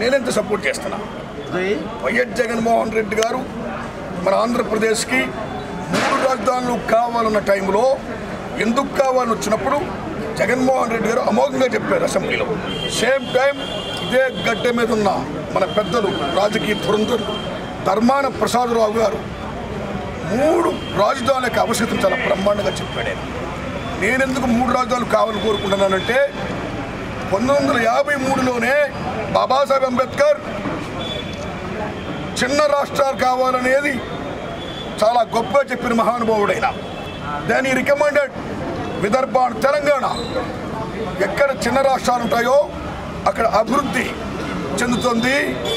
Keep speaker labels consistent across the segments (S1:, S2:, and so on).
S1: నేనెంత సపోర్ట్ చేస్తున్నా వైఎస్ జగన్మోహన్ రెడ్డి గారు మన ఆంధ్రప్రదేశ్కి మూడు రాజధానులు కావాలన్న టైంలో ఎందుకు కావాలని వచ్చినప్పుడు జగన్మోహన్ రెడ్డి గారు అమోఘంగా చెప్పారు అసెంబ్లీలో సేమ్ టైం ఇదే గడ్డ మీద ఉన్న మన పెద్దలు రాజకీయ ధురంధరులు ధర్మాన ప్రసాదరావు గారు మూడు రాజధానులకు ఆవశ్యకత చాలా బ్రహ్మాండంగా చెప్పాడు ఆయన. నేనెందుకు మూడు రాజధానులు కావాలని కోరుకుంటున్నానంటే పంతొమ్మిది వందల యాభై మూడులోనే బాబాసాహెబ్ అంబేద్కర్ చిన్న రాష్ట్రాలు కావాలనేది చాలా గొప్పగా చెప్పిన మహానుభావుడైన దాన్ని రికమెండెడ్ విదర్భ and తెలంగాణ ఎక్కడ చిన్న రాష్ట్రాలు ఉంటాయో అక్కడ అభివృద్ధి చెందుతుంది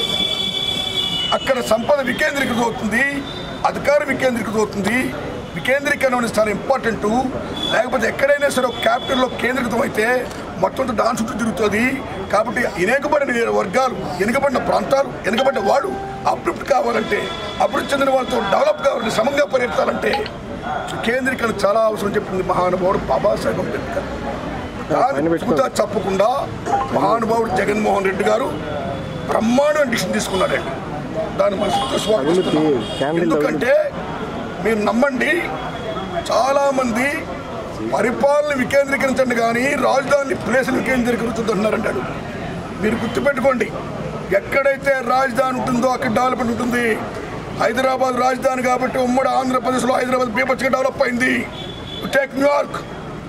S1: అక్కడ సంపద వికేంద్రీకృతం అవుతుంది అధికారం వికేంద్రీకృతం అవుతుంది వికేంద్రీకరణ అనేది చాలా ఇంపార్టెంట్ లేకపోతే ఎక్కడైనా సరే ఒక క్యాపిటల్లో కేంద్రీకృతం అయితే మొత్తం డాన్స్ చుట్టూ తిరుగుతుంది కాబట్టి వెనుకబడిన వర్గాలు వెనుకబడిన ప్రాంతాలు వెనుకబడిన వాడు అభివృద్ధి కావాలంటే అభివృద్ధి చెందిన వాళ్ళతో డెవలప్ కావాలంటే సమంగా పరిగెత్తాలంటే కేంద్రీకరణ చాలా అవసరం చెప్పింది మహానుభావుడు బాబాసాహెబ్ అంబేద్కర్ దాన్ని పూర్తిగా చెప్పకుండా మహానుభావుడు జగన్మోహన్ రెడ్డి గారు బ్రహ్మాండమైన డిసిషన్ తీసుకున్నాడండి దాన్ని మనసుతో స్వాగతిస్తున్నాం ఎందుకంటే మీరు నమ్మండి చాలామంది పరిపాలన వికేంద్రీకరించండి కానీ రాజధాని ప్లేసులు వికేంద్రీకరించొద్దన్నారంటాడు మీరు గుర్తుపెట్టుకోండి ఎక్కడైతే రాజధాని ఉంటుందో అక్కడ డెవలప్మెంట్ ఉంటుంది హైదరాబాద్ రాజధాని కాబట్టి ఉమ్మడి ఆంధ్రప్రదేశ్లో హైదరాబాద్ బీభత్సంగా డెవలప్ అయింది take New York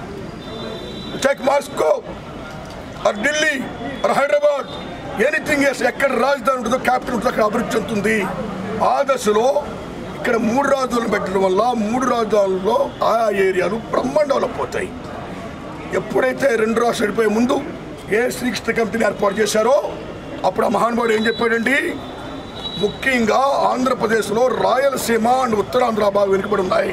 S1: take Moscow or Delhi or Hyderabad anything is ఎక్కడ రాజధాని ఉంటుందో క్యాపిటల్ ఉంటుందో అక్కడ అభివృద్ధి చెందుతుంది ఆ దశలో ఇక్కడ మూడు రాజధానులు పెట్టడం వల్ల మూడు రాజధానుల్లో ఆయా ఏరియాలు బ్రహ్మాండ డెవలప్ అవుతాయి ఎప్పుడైతే రెండు రాష్ట్రాలు వెళ్ళిపోయే ముందు ఏ శ్రీకృష్ణ కమిటీని ఏర్పాటు చేశారో అప్పుడు ఆ మహానుభావుడు ఏం చెప్పాడండి ముఖ్యంగా ఆంధ్రప్రదేశ్లో రాయలసీమ అండ్ ఉత్తరాంధ్ర బాగా వెనుకబడి ఉన్నాయి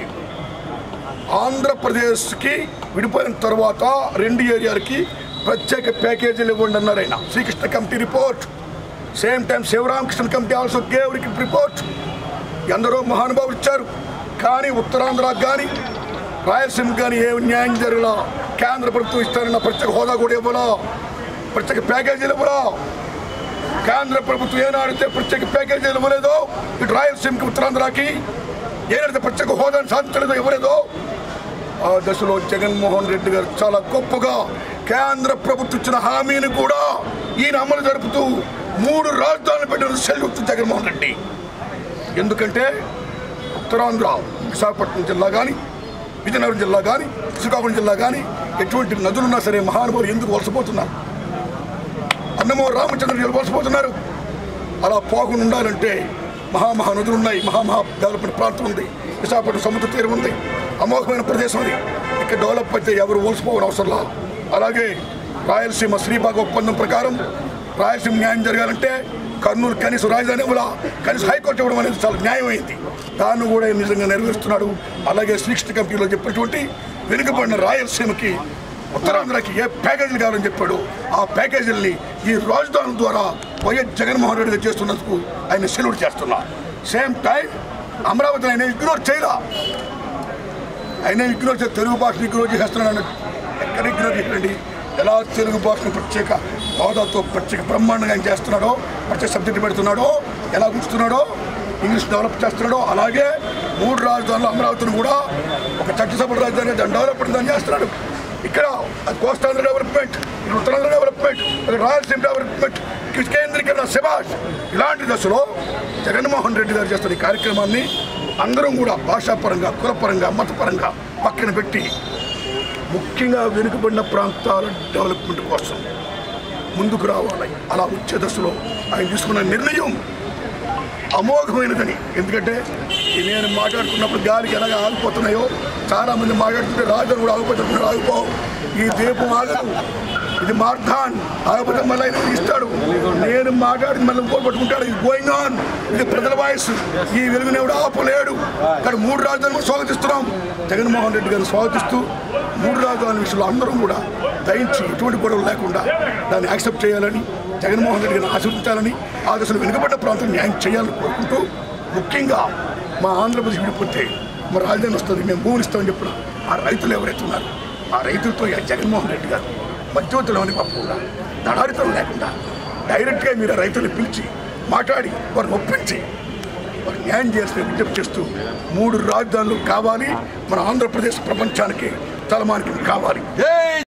S1: ఆంధ్రప్రదేశ్కి విడిపోయిన తర్వాత రెండు ఏరియాలకి ప్రత్యేక ప్యాకేజీలు ఇవ్వండి అన్నారు ఆయన Srikrishna committee report same time Sivaramakrishna committee also gave report ఎందరో మహానుభావులు ఇచ్చారు కానీ ఉత్తరాంధ్రకు కానీ రాయలసీమకు కానీ ఏ న్యాయం జరగలా కేంద్ర ప్రభుత్వం ఇస్తారన్న ప్రత్యేక హోదా కూడా ఇవ్వలా ప్రత్యేక ప్యాకేజీలు ఇవ్వలా కేంద్ర ప్రభుత్వం ఏనాడితే ప్రత్యేక ప్యాకేజీలు ఇవ్వలేదో ఇటు రాయలసీమకి ఉత్తరాంధ్రకి ఏనాడితే ప్రత్యేక హోదాను సాధించలేదో ఇవ్వలేదో ఆ దశలో జగన్మోహన్ రెడ్డి గారు చాలా గొప్పగా కేంద్ర ప్రభుత్వం ఇచ్చిన హామీని కూడా ఈయన అమలు జరుపుతూ మూడు రాజధానులు పెట్టిన సెల్యూట్ జగన్మోహన్ రెడ్డి ఎందుకంటే ఉత్తరాంధ్ర విశాఖపట్నం జిల్లా కానీ విజయనగరం జిల్లా కానీ శ్రీకాకుళం జిల్లా కానీ ఎటువంటి నదులున్నా సరే మహానుభావులు ఎందుకు వలసపోతున్నారు అన్నమో రామచంద్ర జిల్లా వలసపోతున్నారు అలా పోకుండా ఉండాలంటే మహామహా నదులు ఉన్నాయి మహామహా డెవలప్మెంట్ ప్రాంతం ఉంది విశాఖపట్నం సముద్ర తీరం ఉంది అమోఘమైన ప్రదేశం అది ఇక్కడ డెవలప్ అయితే ఎవరు ఓల్సిపోవడం అవసరంలా అలాగే రాయలసీమ శ్రీబాగ్ ఒప్పందం ప్రకారం రాయలసీమ న్యాయం జరగాలంటే కర్నూలు కనీసం రాజధాని ఇవ్వాలా కనీసం హైకోర్టు ఇవ్వడం అనేది చాలా న్యాయమైంది దాన్ని కూడా ఆయన నిజంగా నెరవేరుస్తున్నాడు అలాగే శ్రీకృష్ణ కమిటీలో చెప్పినటువంటి వెనుకబడిన రాయలసీమకి ఉత్తరాంధ్రకి ఏ ప్యాకేజీలు కావాలని చెప్పాడు ఆ ప్యాకేజీల్ని ఈ రాజధాని ద్వారా వైఎస్ జగన్మోహన్ రెడ్డి గారు చేస్తున్నందుకు ఆయన సెల్యూట్ చేస్తున్నా సేమ్ టైం అమరావతిని ఆయన ఇగ్నోర్ చేయరా ఆయన ఇగ్నోర్ చేసి తెలుగు భాషను ఇగ్నోర్ చేసేస్తున్నాడు అన్నట్టు ఎక్కడ ఇగ్నోర్ చేయండి ఎలా తెలుగు భాషను ప్రత్యేక హోదాతో ప్రత్యేక బ్రహ్మాండంగా ఆయన చేస్తున్నాడో ప్రత్యేక సబ్జెక్ట్ పెడుతున్నాడో ఎలా ఉంచుతున్నాడో ఇంగ్లీష్ డెవలప్ చేస్తున్నాడో అలాగే మూడు రాజధానులు అమరావతిని కూడా ఒక చట్టసభ రాజధాని దాన్ని డెవలప్మెంట్ దాన్ని చేస్తున్నాడు ఇక్కడ అది కోస్తాంధ్ర డెవలప్మెంట్ ఇక్కడ ఉత్తరాంధ్ర డెవలప్మెంట్ ఇక్కడ రాయలసీమ డెవలప్మెంట్ కేంద్రీకరణ శబాష్ ఇలాంటి దశలో జగన్మోహన్ రెడ్డి గారు చేస్తున్న ఈ కార్యక్రమాన్ని అందరం కూడా భాషాపరంగా కులపరంగా మతపరంగా పక్కన పెట్టి ముఖ్యంగా వెనుకబడిన ప్రాంతాల డెవలప్మెంట్ కోసం ముందుకు రావాలి అలా వచ్చే దశలో ఆయన తీసుకున్న నిర్ణయం అమోఘమైనదని ఎందుకంటే ఈ నేను మాట్లాడుతున్నప్పుడు గాలికి ఎలాగ ఆగిపోతున్నాయో చాలా మంది మాట్లాడుతుంటే రాజధాని కూడా ఆగిపోతున్నారు ఆగిపో ఈ దీపం ఆగదు ఇది మార్ధాన్ ఆగిపోతే మళ్ళీ ఆయన ఇస్తాడు నేను మాట్లాడి మళ్ళీ ఇంకోటి పట్టుకుంటాడు ఇది గోయింగ్ ఆన్ ఇది ప్రజల వాయిస్ ఈ వెలుగునేవుడు ఆపలేడు ఇక్కడ మూడు రాజధానులు కూడా స్వాగతిస్తున్నాం జగన్మోహన్ రెడ్డి గారిని స్వాగతిస్తూ మూడు రాజధానుల విషయంలో అందరం కూడా దయించి ఎటువంటి గొడవలు లేకుండా దాన్ని యాక్సెప్ట్ చేయాలని జగన్మోహన్ రెడ్డి గారిని ఆశీర్వదించాలని ఆ దశలో వెనుకబడ్డ ప్రాంతం న్యాయం చేయాలని కోరుకుంటూ ముఖ్యంగా మా ఆంధ్రప్రదేశ్ విడిపోతే మా రాజధాని వస్తుంది మేము భూములు ఇస్తామని చెప్పిన ఆ రైతులు ఎవరైతే ఉన్నారు ఆ రైతులతో ఈ జగన్మోహన్ రెడ్డి గారు మధ్యవర్తులు అని పప్పకుండా దళారితనం లేకుండా డైరెక్ట్గా మీరు రైతులు పిలిచి మాట్లాడి వారిని ఒప్పించి వారు న్యాయం చేయాల్సిన విజ్ఞప్తి చేస్తూ మూడు రాజధానులు కావాలి మన ఆంధ్రప్రదేశ్ ప్రపంచానికి తలమానికి కావాలి
S2: జై